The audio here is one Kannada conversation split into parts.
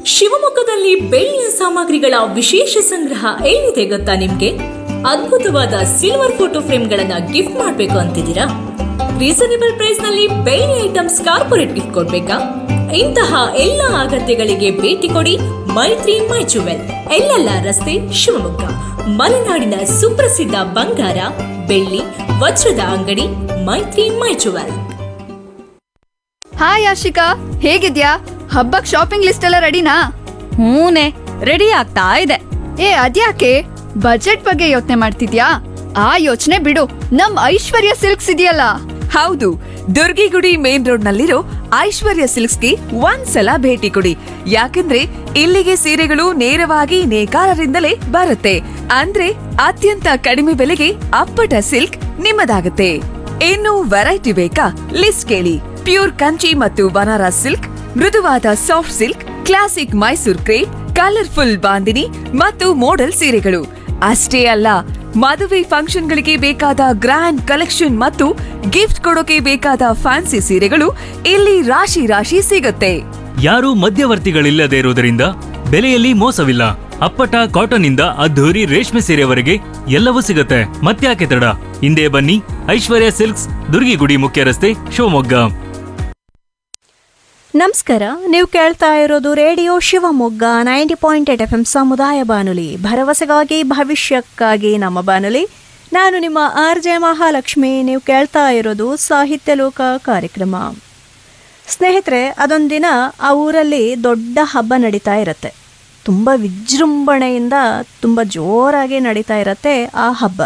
ಶಿವಮೊಗ್ಗದಲ್ಲಿ ಬೆಳ್ಳಿಯ ಸಾಮಗ್ರಿಗಳ ವಿಶೇಷ ಸಂಗ್ರಹ ಎಲ್ಲಿದೆ ಗೊತ್ತಾ ನಿಮ್ಗೆ ಅದ್ಭುತವಾದ ಸಿಲ್ವರ್ ಫೋಟೋ ಫ್ರೇಮ್ಗಳನ್ನ ಗಿಫ್ಟ್ ಮಾಡ್ಬೇಕು ಅಂತಿದ್ದೀರಾ ರೀಸನೇಬಲ್ ಪ್ರೈಸ್ ನಲ್ಲಿ ಬೆಳ್ಳಿ ಐಟಮ್ಸ್ ಕಾರ್ಪೊರೇಟ್ ಗಿಫ್ಟ್ ಕೊಡ್ಬೇಕಾ ಇಂತಹ ಎಲ್ಲ ಅಗತ್ಯಗಳಿಗೆ ಭೇಟಿ ಕೊಡಿ ಮೈತ್ರಿ ಮೈ ಜುವೆಲ್ ಎಲ್ಲೆಲ್ಲ ರಸ್ತೆ ಶಿವಮೊಗ್ಗ ಮಲೆನಾಡಿನ ಸುಪ್ರಸಿದ್ಧ ಬಂಗಾರ ಬೆಳ್ಳಿ ವಜ್ರದ ಅಂಗಡಿ ಮೈತ್ರಿ ಮೈ ಜುವೆಲ್ ಹಾಯ್ ಆಶಿಕಾ ಹೇಗಿದ್ಯಾ ಹಬ್ಬಕ್ ಶಾಪಿಂಗ್ ಲಿಸ್ಟ್ ಎಲ್ಲ ರೆಡಿನಾ ಹೂನೆ ರೆಡಿ ಆಗ್ತಾ ಇದೆ ಏ ಅದ್ಯಾಕೆ ಬಜೆಟ್ ಬಗ್ಗೆ ಯೋಚನೆ ಮಾಡ್ತಿದ್ಯಾ ಆ ಯೋಚನೆ ಬಿಡು ನಮ್ ಐಶ್ವರ್ಯ ಸಿಲ್ಕ್ಸ್ ಇದೆಯಲ್ಲ ಹೌದು ದುರ್ಗಿಗುಡಿ ಮೇನ್ ರೋಡ್ ನಲ್ಲಿರೋ ಐಶ್ವರ್ಯ ಸಿಲ್ಕ್ಸ್ಗೆ ಒಂದ್ಸಲ ಭೇಟಿ ಕೊಡಿ ಯಾಕಂದ್ರೆ ಇಲ್ಲಿಗೆ ಸೀರೆಗಳು ನೇರವಾಗಿ ನೇಕಾರರಿಂದಲೇ ಬರುತ್ತೆ ಅಂದ್ರೆ ಅತ್ಯಂತ ಕಡಿಮೆ ಬೆಲೆಗೆ ಅಪ್ಪಟ ಸಿಲ್ಕ್ ನಿಮ್ಮದಾಗುತ್ತೆ ಇನ್ನು ವೆರೈಟಿ ಬೇಕಾ ಲಿಸ್ಟ್ ಕೇಳಿ ಪ್ಯೂರ್ ಕಂಚಿ ಮತ್ತು ಬನಾರಸ್ ಸಿಲ್ಕ್ ಮೃದುವಾದ soft silk classic Mysore crepe colourful bandhini ಮತ್ತು ಮೋಡಲ್ ಸೀರೆಗಳು ಅಷ್ಟೇ ಅಲ್ಲ ಮದುವೆ ಫಂಕ್ಷನ್ಗಳಿಗೆ ಬೇಕಾದ ಗ್ರ್ಯಾಂಡ್ ಕಲೆಕ್ಷನ್ ಮತ್ತು ಗಿಫ್ಟ್ ಕೊಡೋಕೆ ಬೇಕಾದ ಫ್ಯಾನ್ಸಿ ಸೀರೆಗಳು ಇಲ್ಲಿ ರಾಶಿ ರಾಶಿ ಸಿಗುತ್ತೆ ಯಾರೂ ಮಧ್ಯವರ್ತಿಗಳಿಲ್ಲದೆ ಇರುವುದರಿಂದ ಬೆಲೆಯಲ್ಲಿ ಮೋಸವಿಲ್ಲ ಅಪ್ಪಟ ಕಾಟನ್ ಇಂದ ಅದ್ಧೂರಿ ರೇಷ್ಮೆ ಸೀರೆವರೆಗೆ ಎಲ್ಲವೂ ಸಿಗುತ್ತೆ ಮತ್ತ್ಯಾಕೆ ತಡ ಹಿಂದೆ ಬನ್ನಿ ಐಶ್ವರ್ಯ ಸಿಲ್ಕ್ಸ್ ದುರ್ಗಿಗುಡಿ ಮುಖ್ಯ ರಸ್ತೆ ಶಿವಮೊಗ್ಗ ನಮಸ್ಕಾರ ನೀವು ಕೇಳ್ತಾ ಇರೋದು radio Shivamogga ninety point eight F M ಸಮುದಾಯ ಬಾನುಲಿ ಭರವಸೆಗಾಗಿ ಭವಿಷ್ಯಕ್ಕಾಗಿ ನಮ್ಮ ಬಾನುಲಿ ನಾನು ನಿಮ್ಮ ಆರ್ ಜೆ ಮಹಾಲಕ್ಷ್ಮಿ ನೀವು ಕೇಳ್ತಾ ಇರೋದು ಸಾಹಿತ್ಯ ಲೋಕ ಕಾರ್ಯಕ್ರಮ ಸ್ನೇಹಿತರೆ ಅದೊಂದಿನ ಆ ಊರಲ್ಲಿ ದೊಡ್ಡ ಹಬ್ಬ ನಡೀತಾ ಇರತ್ತೆ ತುಂಬ ವಿಜೃಂಭಣೆಯಿಂದ ತುಂಬ ಜೋರಾಗಿ ನಡೀತಾ ಇರತ್ತೆ ಆ ಹಬ್ಬ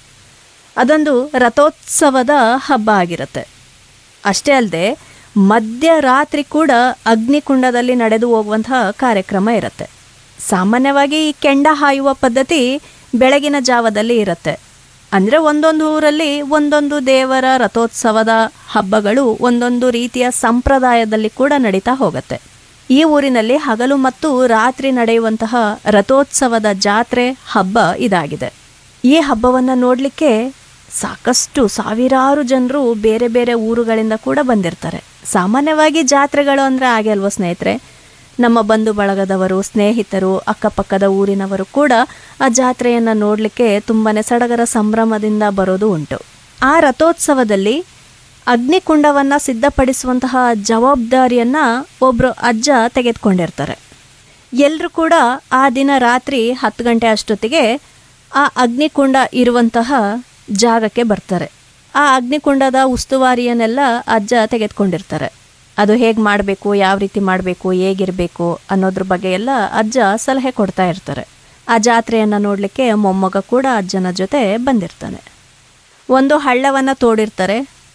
ಅದೊಂದು ರಥೋತ್ಸವದ ಹಬ್ಬ ಆಗಿರುತ್ತೆ ಅಷ್ಟೇ ಅಲ್ಲದೆ ಮಧ್ಯರಾತ್ರಿ ಕೂಡ ಅಗ್ನಿಕುಂಡದಲ್ಲಿ ನಡೆದು ಹೋಗುವಂತಹ ಕಾರ್ಯಕ್ರಮ ಇರುತ್ತೆ ಸಾಮಾನ್ಯವಾಗಿ ಈ ಕೆಂಡ ಹಾಯುವ ಪದ್ಧತಿ ಬೆಳಗಿನ ಜಾವದಲ್ಲಿ ಇರುತ್ತೆ ಅಂದರೆ ಒಂದೊಂದು ಊರಲ್ಲಿ ಒಂದೊಂದು ದೇವರ ರಥೋತ್ಸವದ ಹಬ್ಬಗಳು ಒಂದೊಂದು ರೀತಿಯ ಸಂಪ್ರದಾಯದಲ್ಲಿ ಕೂಡ ನಡೀತಾ ಹೋಗುತ್ತೆ ಈ ಊರಿನಲ್ಲಿ ಹಗಲು ಮತ್ತು ರಾತ್ರಿ ನಡೆಯುವಂತಹ ರಥೋತ್ಸವದ ಜಾತ್ರೆ ಹಬ್ಬ ಇದಾಗಿದೆ ಈ ಹಬ್ಬವನ್ನು ನೋಡಲಿಕ್ಕೆ ಸಾಕಷ್ಟು ಸಾವಿರಾರು ಜನರು ಬೇರೆ ಬೇರೆ ಊರುಗಳಿಂದ ಕೂಡ ಬಂದಿರ್ತಾರೆ ಸಾಮಾನ್ಯವಾಗಿ ಜಾತ್ರೆಗಳು ಅಂದರೆ ಹಾಗೆ ಅಲ್ವಾ ಸ್ನೇಹಿತರೆ ನಮ್ಮ ಬಂಧು ಬಳಗದವರು ಸ್ನೇಹಿತರು ಅಕ್ಕಪಕ್ಕದ ಊರಿನವರು ಕೂಡ ಆ ಜಾತ್ರೆಯನ್ನು ನೋಡಲಿಕ್ಕೆ ತುಂಬಾ ಸಡಗರ ಸಂಭ್ರಮದಿಂದ ಬರೋದು ಉಂಟು ಆ ರಥೋತ್ಸವದಲ್ಲಿ ಅಗ್ನಿಕುಂಡವನ್ನು ಸಿದ್ಧಪಡಿಸುವಂತಹ ಜವಾಬ್ದಾರಿಯನ್ನು ಒಬ್ಬರು ಅಜ್ಜ ತೆಗೆದುಕೊಂಡಿರ್ತಾರೆ ಎಲ್ಲರೂ ಕೂಡ ಆ ದಿನ ರಾತ್ರಿ ಹತ್ತು ಗಂಟೆ ಅಷ್ಟೊತ್ತಿಗೆ ಆ ಅಗ್ನಿಕುಂಡ ಇರುವಂತಹ ಜಾಗಕ್ಕೆ ಬರ್ತಾರೆ ಆ ಅಗ್ನಿಕುಂಡದ ಉಸ್ತುವಾರಿಯನ್ನೆಲ್ಲ ಅಜ್ಜ ತೆಗೆದುಕೊಂಡಿರ್ತಾರೆ ಅದು ಹೇಗೆ ಮಾಡಬೇಕು ಯಾವ ರೀತಿ ಮಾಡಬೇಕು ಹೇಗಿರಬೇಕು ಅನ್ನೋದ್ರ ಬಗ್ಗೆ ಎಲ್ಲ ಅಜ್ಜ ಸಲಹೆ ಕೊಡ್ತಾ ಇರ್ತಾರೆ ಆ ಜಾತ್ರೆಯನ್ನು ನೋಡಲಿಕ್ಕೆ ಮೊಮ್ಮಗ ಕೂಡ ಅಜ್ಜನ ಜೊತೆ ಬಂದಿರ್ತಾನೆ ಒಂದು ಹಳ್ಳವನ್ನು ತೋಡಿರ್ತಾರೆ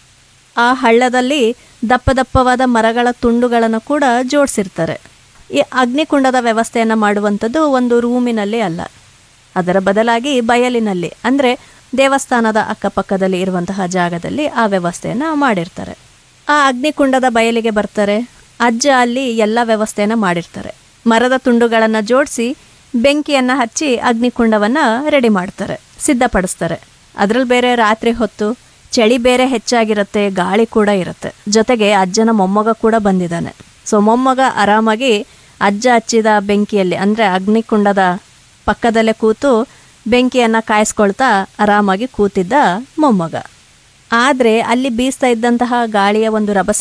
ಆ ಹಳ್ಳದಲ್ಲಿ ದಪ್ಪ ದಪ್ಪವಾದ ಮರಗಳ ತುಂಡುಗಳನ್ನು ಕೂಡ ಜೋಡಿಸಿರ್ತಾರೆ ಈ ಅಗ್ನಿಕುಂಡದ ವ್ಯವಸ್ಥೆಯನ್ನು ಮಾಡುವಂಥದ್ದು ಒಂದು ರೂಮಿನಲ್ಲಿ ಅಲ್ಲ ಅದರ ಬದಲಾಗಿ ಬಯಲಿನಲ್ಲಿ ಅಂದರೆ ದೇವಸ್ಥಾನದ ಅಕ್ಕಪಕ್ಕದಲ್ಲಿ ಇರುವಂತಹ ಜಾಗದಲ್ಲಿ ಆ ವ್ಯವಸ್ಥೆಯನ್ನು ಮಾಡಿರ್ತಾರೆ ಆ ಅಗ್ನಿಕುಂಡದ ಬಯಲಿಗೆ ಬರ್ತಾರೆ ಅಜ್ಜ ಅಲ್ಲಿ ಎಲ್ಲ ವ್ಯವಸ್ಥೆಯನ್ನು ಮಾಡಿರ್ತಾರೆ ಮರದ ತುಂಡುಗಳನ್ನು ಜೋಡಿಸಿ ಬೆಂಕಿಯನ್ನು ಹಚ್ಚಿ ಅಗ್ನಿಕುಂಡವನ್ನು ರೆಡಿ ಮಾಡ್ತಾರೆ ಸಿದ್ಧಪಡಿಸ್ತಾರೆ ಅದರಲ್ಲಿ ಬೇರೆ ರಾತ್ರಿ ಹೊತ್ತು ಚಳಿ ಬೇರೆ ಹೆಚ್ಚಾಗಿರುತ್ತೆ ಗಾಳಿ ಕೂಡ ಇರುತ್ತೆ ಜೊತೆಗೆ ಅಜ್ಜನ ಮೊಮ್ಮಗ ಕೂಡ ಬಂದಿದ್ದಾನೆ ಸೊ ಮೊಮ್ಮಗ ಆರಾಮಾಗಿ ಅಜ್ಜ ಹಚ್ಚಿದ ಬೆಂಕಿಯಲ್ಲಿ ಅಂದರೆ ಅಗ್ನಿಕುಂಡದ ಪಕ್ಕದಲ್ಲೇ ಕೂತು ಬೆಂಕಿಯನ್ನು ಕಾಯಿಸ್ಕೊಳ್ತಾ ಆರಾಮಾಗಿ ಕೂತಿದ್ದ ಮೊಮ್ಮಗ ಆದರೆ ಅಲ್ಲಿ ಬೀಸ್ತಾ ಇದ್ದಂತಹ ಗಾಳಿಯ ಒಂದು ರಭಸ